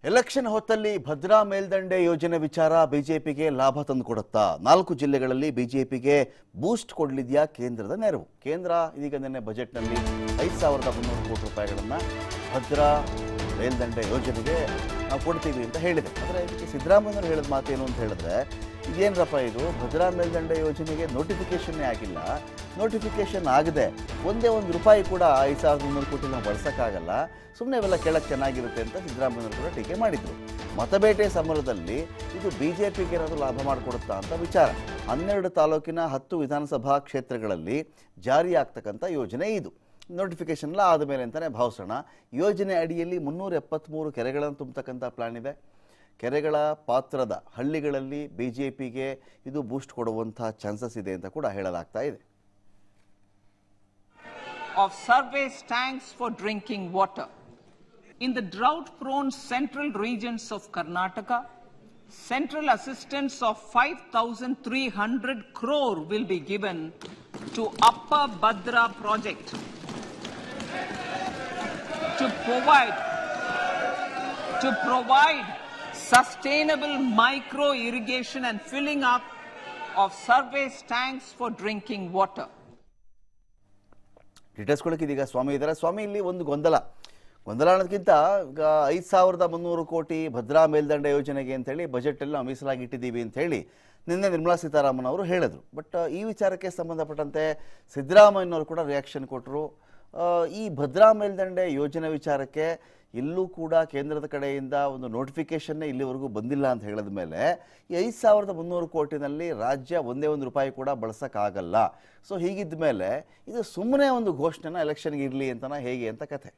Election ಹೊತ್ತಲ್ಲಿ ಭದ್ರಾ ಮೇಲ್ದಂಡೆ ಯೋಜನೆ ವಿಚಾರ ಬಿಜೆಪಿಗೆ ಲಾಭ ತಂದುಕೊಡುತ್ತಾ ನಾಲ್ಕು ಜಿಲ್ಲೆಗಳಲ್ಲಿ ಬಿಜೆಪಿಗೆ ಬೂಸ್ಟ್ ಕೊಡಲಿದೆಯಾ ಕೇಂದ್ರದ ನೆರವು ಕೇಂದ್ರ ಇದೀಗ ನಿನ್ನೆ ಬಜೆಟ್ನಲ್ಲಿ ಐದು ಸಾವಿರದ ಮುನ್ನೂರು ಕೋಟಿ ರೂಪಾಯಿಗಳನ್ನು ಭದ್ರಾ ಮೇಲ್ದಂಡೆ ಯೋಜನೆಗೆ ನಾವು ಕೊಡ್ತೀವಿ ಅಂತ ಹೇಳಿದೆ ಆದರೆ ಇದಕ್ಕೆ ಸಿದ್ದರಾಮಯ್ಯನವರು ಹೇಳಿದ ಮಾತೇನು ಅಂತ ಹೇಳಿದ್ರೆ ಇದೇನರಪ್ಪ ಇದು ಭದ್ರಾ ಮೇಲ್ದಂಡೆ ಯೋಜನೆಗೆ ನೋಟಿಫಿಕೇಷನ್ನೇ ಆಗಿಲ್ಲ ನೋಟಿಫಿಕೇಷನ್ ಆಗದೆ ಒಂದೇ ಒಂದು ರೂಪಾಯಿ ಕೂಡ ಐದು ಸಾವಿರದ ಮುನ್ನೂರು ಕೋಟಿ ನಾವು ಬಳಸೋಕ್ಕಾಗಲ್ಲ ಸುಮ್ಮನೆ ಇವೆಲ್ಲ ಕೇಳಕ್ಕೆ ಚೆನ್ನಾಗಿರುತ್ತೆ ಅಂತ ಸಿದ್ದರಾಮಯ್ಯನವರು ಕೂಡ ಟೀಕೆ ಮಾಡಿದರು ಮತಬೇಟೆ ಸಮರದಲ್ಲಿ ಇದು ಬಿ ಜೆ ಪಿಗೆ ಏನಾದರೂ ಲಾಭ ಮಾಡಿಕೊಡುತ್ತಾ ಅಂತ ವಿಚಾರ ಹನ್ನೆರಡು ತಾಲೂಕಿನ ಹತ್ತು ವಿಧಾನಸಭಾ ಕ್ಷೇತ್ರಗಳಲ್ಲಿ ಜಾರಿಯಾಗ್ತಕ್ಕಂಥ ಯೋಜನೆ ಇದು ನೋಟಿಫಿಕೇಷನ್ ಎಲ್ಲ ಆದಮೇಲೆ ಅಂತಲೇ ಭಾವಿಸೋಣ ಯೋಜನೆ ಅಡಿಯಲ್ಲಿ ಮುನ್ನೂರ ಎಪ್ಪತ್ತ್ಮೂರು ಕೆರೆಗಳನ್ನು ತುಂಬತಕ್ಕಂಥ ಪ್ಲಾನ್ ಇದೆ ಕೆರೆಗಳ ಪಾತ್ರದ ಹಳ್ಳಿಗಳಲ್ಲಿ ಬಿ ಜೆ ಪಿಗೆ ಇದು ಬೂಸ್ಟ್ ಕೊಡುವಂಥ ಚಾನ್ಸಸ್ ಇದೆ ಅಂತ ಕೂಡ ಹೇಳಲಾಗ್ತಾ ಇದೆ of surface tanks for drinking water. In the drought prone central regions of Karnataka, central assistance of 5,300 crore will be given to Upper Badra project to provide to provide sustainable micro irrigation and filling up of surface tanks for drinking water. Details ಕೊಡೋಕೆ ಇದೀಗ ಸ್ವಾಮಿ ಇದ್ದಾರೆ ಸ್ವಾಮಿ ಇಲ್ಲಿ ಒಂದು ಗೊಂದಲ ಗೊಂದಲ ಅನ್ನೋದಕ್ಕಿಂತ ಈಗ ಐದು ಸಾವಿರದ ಮುನ್ನೂರು ಕೋಟಿ ಭದ್ರಾ ಮೇಲ್ದಂಡೆ ಯೋಜನೆಗೆ ಅಂತೇಳಿ ಬಜೆಟಲ್ಲಿ ನಾವು ಮೀಸಲಾಗಿ ಇಟ್ಟಿದ್ದೀವಿ ಅಂತ ಹೇಳಿ ನಿನ್ನೆ ನಿರ್ಮಲಾ ಸೀತಾರಾಮನ್ ಅವರು ಹೇಳಿದರು ಬಟ್ ಈ ವಿಚಾರಕ್ಕೆ ಸಂಬಂಧಪಟ್ಟಂತೆ ಸಿದ್ದರಾಮಯ್ಯನವರು ಕೂಡ ರಿಯಾಕ್ಷನ್ ಕೊಟ್ಟರು ಈ ಭದ್ರಾ ಮೇಲ್ದಂಡೆ ಯೋಜನೆ ವಿಚಾರಕ್ಕೆ ಎಲ್ಲೂ ಕೂಡ ಕೇಂದ್ರದ ಕಡೆಯಿಂದ ಒಂದು ನೋಟಿಫಿಕೇಷನ್ನೇ ಇಲ್ಲಿವರೆಗೂ ಬಂದಿಲ್ಲ ಅಂತ ಹೇಳಿದ ಮೇಲೆ ಈ ಐದು ಸಾವಿರದ ಮುನ್ನೂರು ಕೋಟಿನಲ್ಲಿ ರಾಜ್ಯ ಒಂದೇ ಒಂದು ರೂಪಾಯಿ ಕೂಡ ಬಳಸೋಕ್ಕಾಗಲ್ಲ ಸೊ ಹೀಗಿದ್ದ ಮೇಲೆ ಇದು ಸುಮ್ಮನೆ ಒಂದು ಘೋಷಣೆನ ಎಲೆಕ್ಷನ್ಗೆ ಇರಲಿ ಅಂತನ ಹೇಗೆ ಅಂತ ಕಥೆ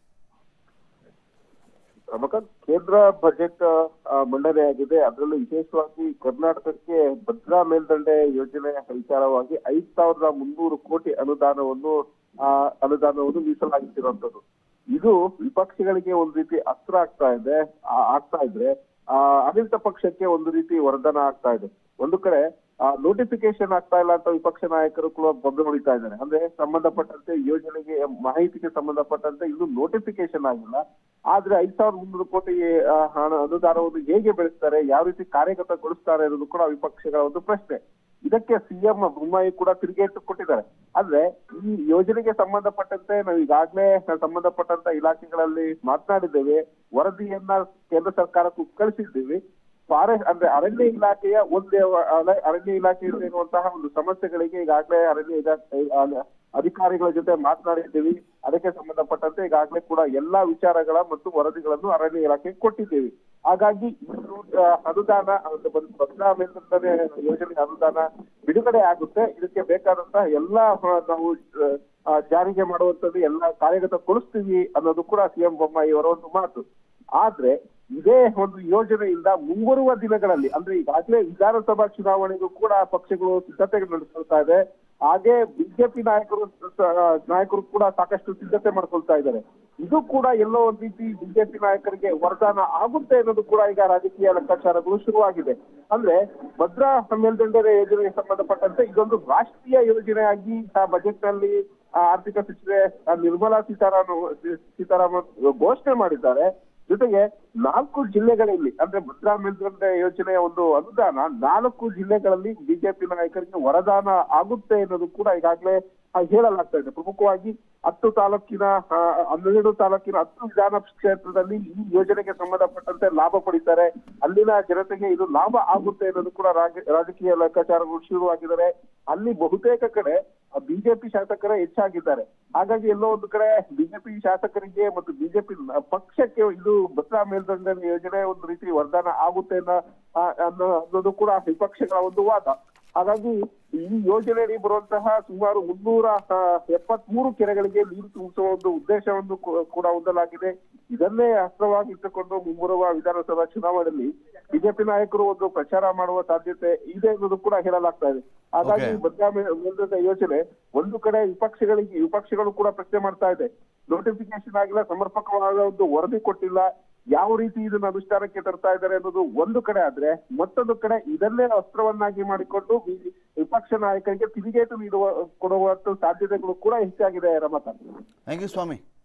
ರಮಕಾಂತ್ ಕೇಂದ್ರ ಬಜೆಟ್ ಆ, ಮಂಡನೆಯಾಗಿದೆ ಅದರಲ್ಲೂ ವಿಶೇಷವಾಗಿ ಕರ್ನಾಟಕಕ್ಕೆ ಭದ್ರಾ ಮೇಲ್ದಂಡೆ ಯೋಜನೆ ವಿಚಾರವಾಗಿ ಐದ್ ಸಾವಿರದ ಮುನ್ನೂರು ಕೋಟಿ ಅನುದಾನವನ್ನು ಆ, ಅನುದಾನವನ್ನು ಮೀಸಲಾಗಿಟ್ಟಿರುವಂತದ್ದು ಇದು ವಿಪಕ್ಷಗಳಿಗೆ ಒಂದು ರೀತಿ ಅಸ್ತ್ರ ಆಗ್ತಾ ಇದೆ ಆ- ಆಗ್ತಾ ಇದ್ರೆ ಆ, ಆಡಳಿತ ಪಕ್ಷಕ್ಕೆ ಒಂದು ರೀತಿ ವರದಾನ ಆಗ್ತಾ ಇದೆ ಒಂದು ಕಡೆ ನೋಟಿಫಿಕೇಶನ್ ಆಗ್ತಾ ಇಲ್ಲ ಅಂತ ವಿಪಕ್ಷ ನಾಯಕರು ಕೂಡ ಬೊಬ್ಬೆ ಹೊಡಿತಾ ಇದ್ದಾರೆ ಅಂದ್ರೆ ಸಂಬಂಧಪಟ್ಟಂತೆ ಯೋಜನೆಗೆ ಮಾಹಿತಿಗೆ ಸಂಬಂಧಪಟ್ಟಂತೆ ಇನ್ನು ನೋಟಿಫಿಕೇಶನ್ ಆಗಿಲ್ಲ ಆದ್ರೆ ಐದ್ ಸಾವಿರದ ಮುನ್ನೂರು ಕೋಟಿ ಆ, ಹಣ ಅನುದಾನವನ್ನು ಹೇಗೆ ಬೆಳೆಸ್ತಾರೆ ಯಾವ ರೀತಿ ಕಾರ್ಯಗತಗೊಳಿಸ್ತಾರೆ ಅನ್ನೋದು ಕೂಡ ವಿಪಕ್ಷಗಳ ಒಂದು ಪ್ರಶ್ನೆ ಇದಕ್ಕೆ ಸಿಎಂ ಬೊಮ್ಮಾಯಿ ಕೂಡ ತಿರುಗೇಟು ಕೊಟ್ಟಿದ್ದಾರೆ ಆದ್ರೆ ಈ ಯೋಜನೆಗೆ ಸಂಬಂಧಪಟ್ಟಂತೆ ನಾವು ಈಗಾಗಲೇ ಸಂಬಂಧಪಟ್ಟಂತ ಇಲಾಖೆಗಳಲ್ಲಿ ಮಾತನಾಡಿದ್ದೇವೆ ವರದಿಯನ್ನ ಕೇಂದ್ರ ಸರ್ಕಾರಕ್ಕೂ ಕಳಿಸಿದ್ದೀವಿ ಫಾರೆಸ್ಟ್ ಅಂದ್ರೆ ಅರಣ್ಯ ಇಲಾಖೆಯ ಒಂದೇ ವ- ಅಲ- ಅರಣ್ಯ ಇಲಾಖೆಯಲ್ಲಿ ಇರುವಂತಹ ಒಂದು ಸಮಸ್ಯೆಗಳಿಗೆ ಈಗಾಗಲೇ ಅರಣ್ಯ ಇಲಾಖೆ ಅಲ್ಲ- ಅಧಿಕಾರಿಗಳ ಜೊತೆ ಮಾತನಾಡಿದ್ದೀವಿ ಅದಕ್ಕೆ ಸಂಬಂಧಪಟ್ಟಂತೆ ಈಗಾಗಲೇ ಕೂಡ ಎಲ್ಲಾ ವಿಚಾರಗಳ ಮತ್ತು ವರದಿಗಳನ್ನು ಅರಣ್ಯ ಇಲಾಖೆಗೆ ಕೊಟ್ಟಿದ್ದೇವೆ ಹಾಗಾಗಿ ಇದು ಆ, ಅನುದಾನ ಅಂದ್ರೆ ಬಂದ್- ಭದ್ರಾ ಮೇಲ್ದಂಡೆ ಯೋಜನೆ ಅನುದಾನ ಬಿಡುಗಡೆ ಆಗುತ್ತೆ ಇದಕ್ಕೆ ಬೇಕಾದಂತಹ ಎಲ್ಲಾ ಆ, ನಾವು ಆ, ಜಾರಿಗೆ ಮಾಡುವಂತದ್ದು ಎಲ್ಲಾ ಕಾರ್ಯಗತಗೊಳಿಸ್ತೀವಿ ಅನ್ನೋದು ಕೂಡ ಸಿಎಂ ಬೊಮ್ಮಾಯಿ ಅವರ ಒಂದು ಮಾತು ಆದ್ರೆ ಇದೇ ಒಂದು ಯೋಜನೆಯಿಂದ ಮುಂಬರುವ ದಿನಗಳಲ್ಲಿ ಅಂದ್ರೆ ಈಗಾಗಲೇ ವಿಧಾನಸಭಾ ಚುನಾವಣೆಗೂ ಕೂಡ ಪಕ್ಷಗಳು ಸಿದ್ಧತೆ ನಡೆಸ್ಕೊಳ್ತಾ ಇದೆ ಹಾಗೆ ಬಿಜೆಪಿ ನಾಯಕರು ಸ- ನಾಯಕರು ಕೂಡ ಸಾಕಷ್ಟು ಸಿದ್ಧತೆ ಮಾಡ್ಕೊಳ್ತಾ ಇದ್ದಾರೆ ಇದು ಕೂಡ ಎಲ್ಲೋ ಒಂದ್ ರೀತಿ ಬಿಜೆಪಿ ನಾಯಕರಿಗೆ ವರದಾನ ಆಗುತ್ತೆ ಅನ್ನೋದು ಕೂಡ ಈಗ ರಾಜಕೀಯ ಲೆಕ್ಕಾಚಾರಗಳು ಶುರುವಾಗಿದೆ ಅಂದ್ರೆ ಭದ್ರಾ ಮೇಲ್ದಂಡೆ ಯೋಜನೆಗೆ ಸಂಬಂಧಪಟ್ಟಂತೆ ಇದೊಂದು ರಾಷ್ಟ್ರೀಯ ಯೋಜನೆಯಾಗಿ ಬಜೆಟ್ ನಲ್ಲಿ ಆ, ಆರ್ಥಿಕ ಸಚಿವೆ ಆ, ನಿರ್ಮಲಾ ಸೀತಾರಾಮನ್ ಸೀತಾರಾಮನ್ ಘೋಷಣೆ ಮಾಡಿದ್ದಾರೆ ಜೊತೆಗೆ ನಾಲ್ಕು ಜಿಲ್ಲೆಗಳಲ್ಲಿ ಅಂದ್ರೆ ಭದ್ರಾ ಮೇಲ್ದಂಡೆ ಯೋಜನೆಯ ಒಂದು ಅನುದಾನ ನಾಲ್ಕು ಜಿಲ್ಲೆಗಳಲ್ಲಿ ಬಿಜೆಪಿ ನಾಯಕರಿಗೆ ವರದಾನ ಆಗುತ್ತೆ ಅನ್ನೋದು ಕೂಡ ಈಗಾಗಲೇ ಆ, ಹೇಳಲಾಗ್ತಾ ಇದೆ ಪ್ರಮುಖವಾಗಿ ಹತ್ತು ತಾಲೂಕಿನ ಆ, ಹನ್ನೆರಡು ತಾಲೂಕಿನ ಹತ್ತು ವಿಧಾನ ಕ್ಷೇತ್ರದಲ್ಲಿ ಈ ಯೋಜನೆಗೆ ಸಂಬಂಧಪಟ್ಟಂತೆ ಲಾಭ ಪಡಿತಾರೆ ಅಲ್ಲಿನ ಜನತೆಗೆ ಇದು ಲಾಭ ಆಗುತ್ತೆ ಅನ್ನೋದು ಕೂಡ ರಾಜ- ರಾಜಕೀಯ ಲೆಕ್ಕಾಚಾರಗಳು ಶುರುವಾಗಿದ್ದಾರೆ ಅಲ್ಲಿ ಬಹುತೇಕ ಕಡೆ ಬಿಜೆಪಿ ಶಾಸಕರೇ ಹೆಚ್ಚಾಗಿದ್ದಾರೆ ಹಾಗಾಗಿ ಎಲ್ಲೋ ಒಂದು ಕಡೆ ಬಿಜೆಪಿ ಶಾಸಕರಿಗೆ ಮತ್ತು ಬಿಜೆಪಿ ಪಕ್ಷಕ್ಕೆ ಇದು ಭದ್ರಾ ಮೇಲ್ದಂಡೆ ಯೋಜನೆ ಒಂದು ರೀತಿ ವರದಾನ ಆಗುತ್ತೆ ಅನ್ನೋ ಆ, ಅನ್ನೋ ಅನ್ನೋದು ಕೂಡ ವಿಪಕ್ಷಗಳ ಒಂದು ವಾದ ಹಾಗಾಗಿ ಈ ಯೋಜನೆಯಲ್ಲಿ ಬರುವಂತಹ ಸುಮಾರು ಮುನ್ನೂರ ಎಪ್ಪತ್ತ್ ಮೂರು ಕೆರೆಗಳಿಗೆ ನೀರು ತುಂಬಿಸುವ ಒಂದು ಉದ್ದೇಶವನ್ನು ಕೂ- ಕೂಡ ಹೊಂದಲಾಗಿದೆ ಇದನ್ನೇ ಅಸ್ತ್ರವಾಗಿ ಇಟ್ಟುಕೊಂಡು ಮುಂಬರುವ ವಿಧಾನಸಭಾ ಚುನಾವಣೆಯಲ್ಲಿ ಬಿಜೆಪಿ ನಾಯಕರು ಒಂದು ಪ್ರಚಾರ ಮಾಡುವ ಸಾಧ್ಯತೆ ಇದೆ ಅನ್ನೋದು ಕೂಡ ಹೇಳಲಾಗ್ತಾ ಇದೆ ಹಾಗಾಗಿ Okay. ಭದ್ರಾ ಮೇ- ಮೇಲ್ದಂಡೆ ಯೋಜನೆ ಒಂದು ಕಡೆ ವಿಪಕ್ಷಗಳಿಗೆ ವಿಪಕ್ಷಗಳು ಕೂಡ ಪ್ರಶ್ನೆ ಮಾಡ್ತಾ ಇದೆ ನೋಟಿಫಿಕೇಶನ್ ಆಗಿಲ್ಲ ಸಮರ್ಪಕವಾದ ಒಂದು ವರದಿ ಕೊಟ್ಟಿಲ್ಲ ಯಾವ ರೀತಿ ಇದನ್ನ ಅನುಷ್ಠಾನಕ್ಕೆ ತರ್ತಾ ಇದ್ದಾರೆ ಅನ್ನೋದು ಒಂದು ಕಡೆ ಆದ್ರೆ ಮತ್ತೊಂದು ಕಡೆ ಇದನ್ನೇ ಅಸ್ತ್ರವನ್ನಾಗಿ ಮಾಡಿಕೊಂಡು ಬಿ- ವಿಪಕ್ಷ ನಾಯಕರಿಗೆ ತಿರುಗೇಟು ನೀಡುವ ಕೊಡುವಂತ ಸಾಧ್ಯತೆಗಳು ಕೂಡ ಹೆಚ್ಚಾಗಿದೆ ರಮಕಾಂತ್ ಥ್ಯಾಂಕ್ ಯು ಸ್ವಾಮಿ